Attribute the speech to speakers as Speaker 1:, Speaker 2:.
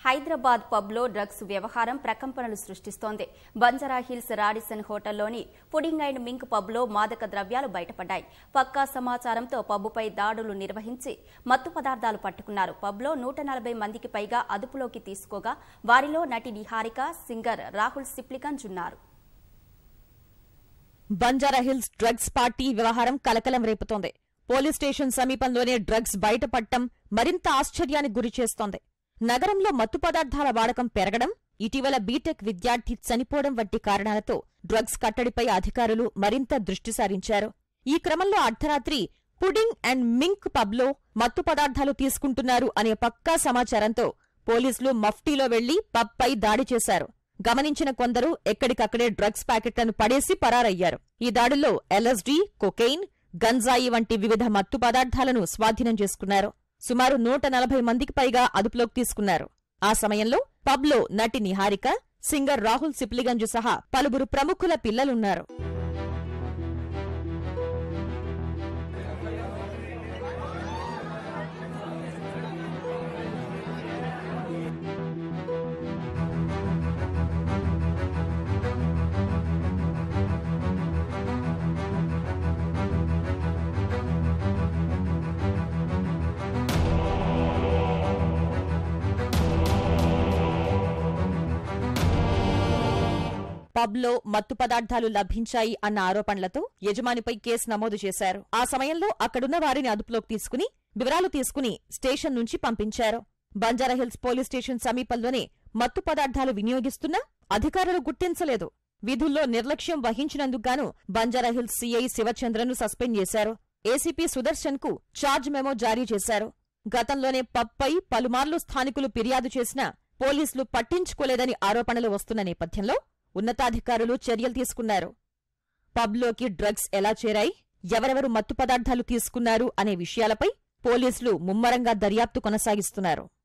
Speaker 1: Hyderabad పబ్లో drugs వ్యవహారం ప్రకంపనలు సృష్టిస్తోంది బంజారా హిల్స్ రాడిసన్ హోటల్లోని పుడింగ్ అండ్ మింక్ పబ్లో మాదక ద్రవ్యాలు బయటపడ్డాయి పక్కా సమాచారంతో పబ్బుపై దాడులు నిర్వహించి మత్తు పదార్థాలు పట్టుకున్నారు పబ్లో నూట నలభై మందికి పైగా అదుపులోకి తీసుకోగా వారిలో నటి నిహారిక సింగర్ రాహుల్ సిప్లిగంజ్ ఉన్నారు
Speaker 2: బంజారాహిల్స్ డ్రగ్స్ పార్టీ వ్యవహారం కలకలం రేపుతోంది పోలీస్ స్టేషన్ సమీపంలోనే డ్రగ్స్ బయటపడటం మరింత ఆశ్చర్యానికి గురిచేస్తోంది నగరంలో మత్తు పదార్థాల వాడకం పెరగడం ఇటీవల బీటెక్ విద్యార్థి చనిపోవడం వంటి కారణాలతో డ్రగ్స్ కట్టడిపై అధికారులు మరింత దృష్టి సారించారు ఈ క్రమంలో అర్ధరాత్రి పుడింగ్ అండ్ మింక్ పబ్లో మత్తు పదార్థాలు తీసుకుంటున్నారు అనే పక్కా సమాచారంతో పోలీసులు మఫ్టీలో వెళ్లి పబ్పై దాడి చేశారు గమనించిన కొందరు ఎక్కడికక్కడే డ్రగ్స్ ప్యాకెట్లను పడేసి పరారయ్యారు ఈ దాడుల్లో ఎల్ఎస్డీ కొకెయిన్ గంజాయి వంటి వివిధ మత్తు పదార్థాలను స్వాధీనం చేసుకున్నారు సుమారు నూట నలభై మందికి పైగా అదుపులోకి తీసుకున్నారు ఆ సమయంలో పబ్లో నటి నిహారిక సింగర్ రాహుల్ సిప్లిగంజు సహా పలువురు ప్రముఖుల పిల్లలున్నారు పబ్లో మత్తు పదార్థాలు లభించాయి అన్న ఆరోపణలతో యజమానిపై కేసు నమోదు చేశారు ఆ సమయంలో అక్కడున్న వారిని అదుపులోకి తీసుకుని వివరాలు తీసుకుని స్టేషన్ నుంచి పంపించారు బంజారాహిల్స్ పోలీస్ స్టేషన్ సమీపంలోనే మత్తు పదార్థాలు వినియోగిస్తున్నా అధికారులు గుర్తించలేదు విధుల్లో నిర్లక్ష్యం వహించినందుకుగాను బంజారాహిల్స్ సీఐ శివచంద్రను సస్పెండ్ చేశారు ఏసీపీ సుదర్శన్ కు ఛార్జ్ మెమో జారీ చేశారు గతంలోనే పబ్పై పలుమార్లు స్థానికులు ఫిర్యాదు చేసినా పోలీసులు పట్టించుకోలేదని ఆరోపణలు వస్తున్న నేపథ్యంలో ఉన్నతాధికారులు చర్యలు తీసుకున్నారు పబ్లోకి డ్రగ్స్ ఎలా చేరాయి ఎవరెవరు మత్తు పదార్థాలు తీసుకున్నారు అనే విషయాలపై పోలీసులు ముమ్మరంగా దర్యాప్తు కొనసాగిస్తున్నారు